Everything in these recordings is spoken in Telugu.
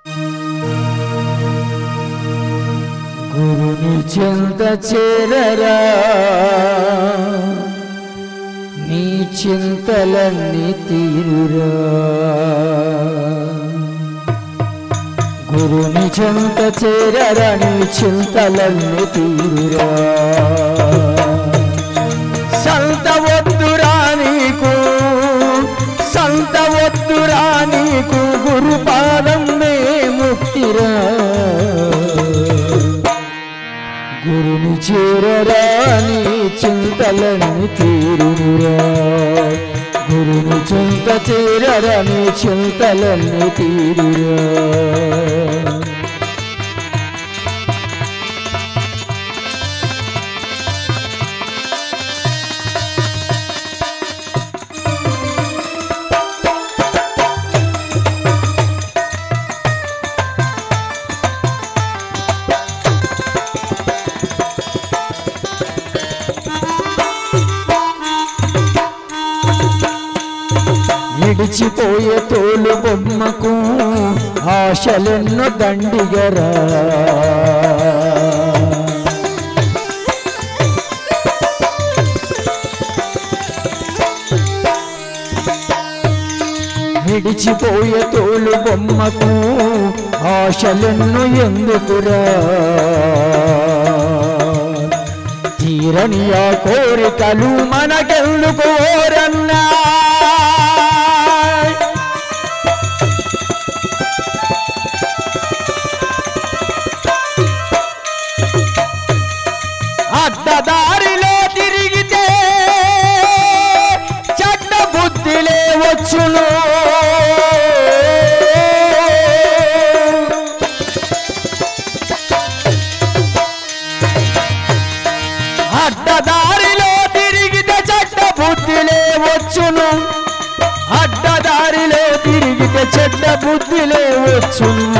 గురుని చెంత చేరరా నీ చింతలన్నీ తీరురా గురుని చెంత చేరరా నీ చింతలన్నీ తీరురా సంత వద్దురా నీకు సంత వద్దురా నీకు గురు పాదమే ముక్తిరా గురుని చేరరా నీ చింతలన్నీ తీరురా గురుని చింత చేరరా నీ చింతలన్నీ తీరురా విడిచిపోయే తోలు బొమ్మకు ఆశలెన్నో దండిగరా విడిచిపోయే తోలు బొమ్మకు ఆశలెన్నో ఎందుకురా తీరని ఆ కోరికలు మనకెందుకు ఓరన్నా అడ్డదారిలో తిరిగితే చెడ్డ బుద్ధిలే వచ్చును అడ్డదారిలో తిరిగితే చెడ్డ బుద్ధిలే వచ్చును అడ్డదారిలో తిరిగితే చెడ్డ బుద్ధిలే వచ్చును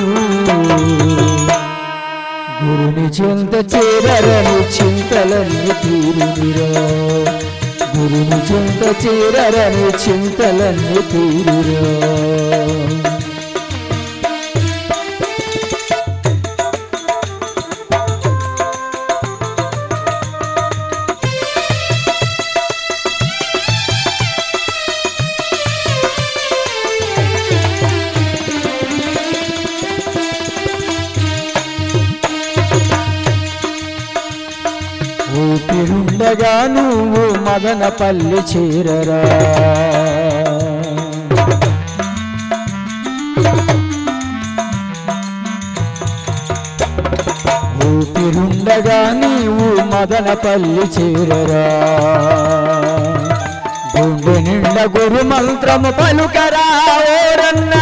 గురుని చింత చేరరని చింతలన్నీ తీరురా గురుని చింత చేరరని చింతలన్నీ తీరురా ఊపిరుండగా నువ్వు మదనపల్లి చేరరా ఊపిరుండగా నీవు మదనపల్లి చేరరా గుండె నిండ గురు మంత్రము పలుకరా ఓరన్నా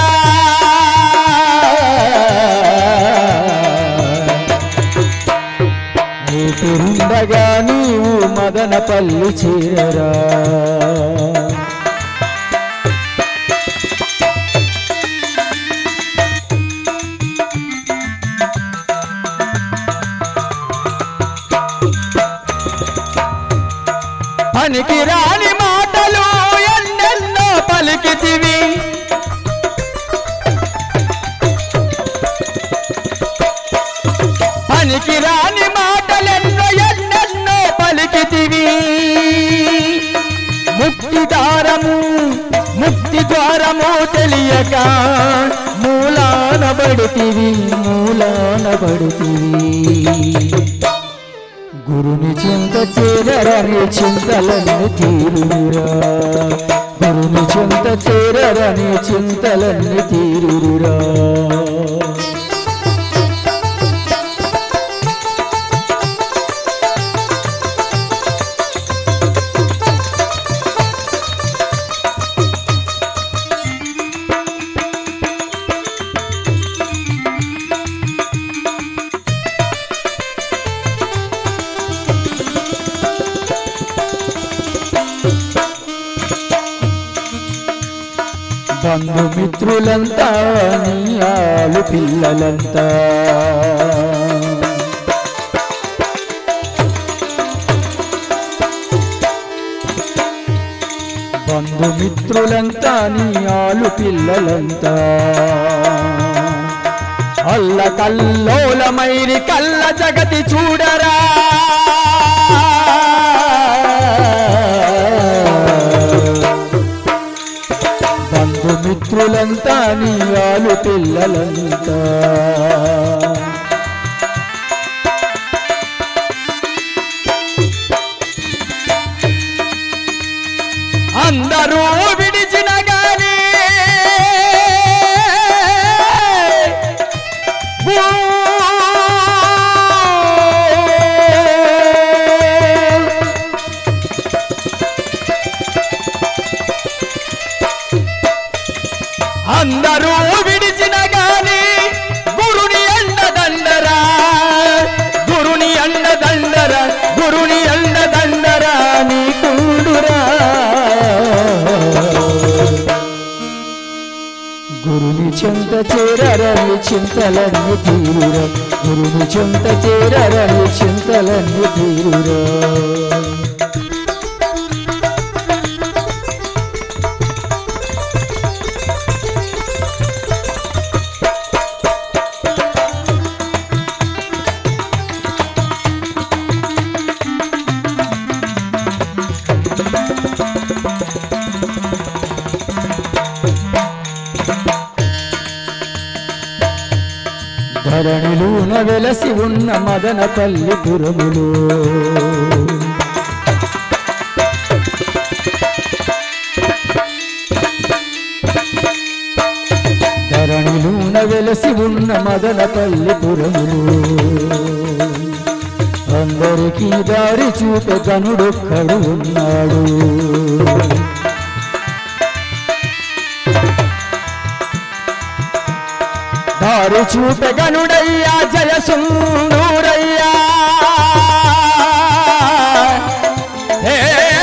ఊపిరుండగా నీవు మదనపల్లి చేరరా పనికి రాని మాటలు ఎన్నెన్నో పలికితివి పనికి రాని మాటలెన్నో ఎన్నెన్నో పలికితివి ముక్తి దారము ముక్తి ద్వారము తెలియక మూలాన బడితివి మూలాన బడితివి గురుని చింత చేరరని చింతలన్నీ తీరురా గురుని చింత చేరరని చింతలన్నీ తీరురా బంధుమిత్రులంతా నీ ఆలు పిల్లలంతా బంధుమిత్రులంతా నీ ఆలు పిల్లలంతా అల్ల కల్లోలమైరి కల్ల జగతి చూడరా బంధుమిత్రులంతా నీ ఆలు పిల్లలంతా అందరూ విడిచిన గాని అందరూ విడిచిన గాని గురుని అండ దండరా గురుని అండ దండరా గురుని అండ దండరా నీ కుండురా గురుని చెంత చేరరని చింతలన్నీ తీరురా గురుని చెంత చేరరని చింతలన్నీ తీరురా ధరణిలోన వెలసి ఉన్న మదనపల్లి పురములు ధరణిలోన వెలసి ఉన్న మదనపల్లి పురములు అందరికీ దారి చూపే గనుడొక్కడు ఉన్నాడు దారి చూపెగనుడయ్యా జయ సుందూరయ్యా ఏ,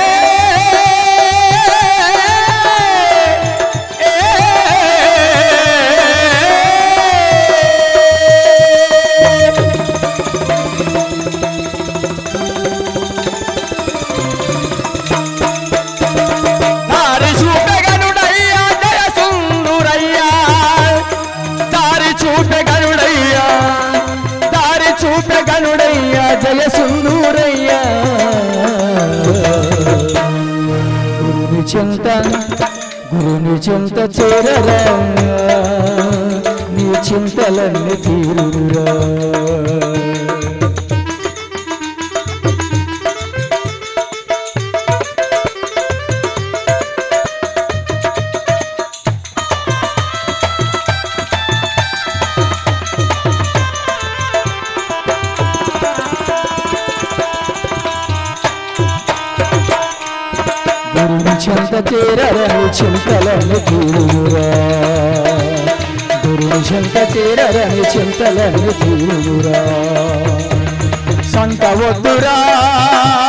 దారి చూపెగనుడయ్యా జయ సుందూరయ్యా దారి చూపె గనుడయ్యా దారి చూపె గనుడయ్యా జయ సుందూరయ్యా గురుని చింత గురుని చింత చేరరా నీ చింతలన్నీ తీరురా గురుని చెంత చేరరని చింతలని తీరురా గురుని చెంత చేరరని చింతలని తీరురా సంత వద్దురా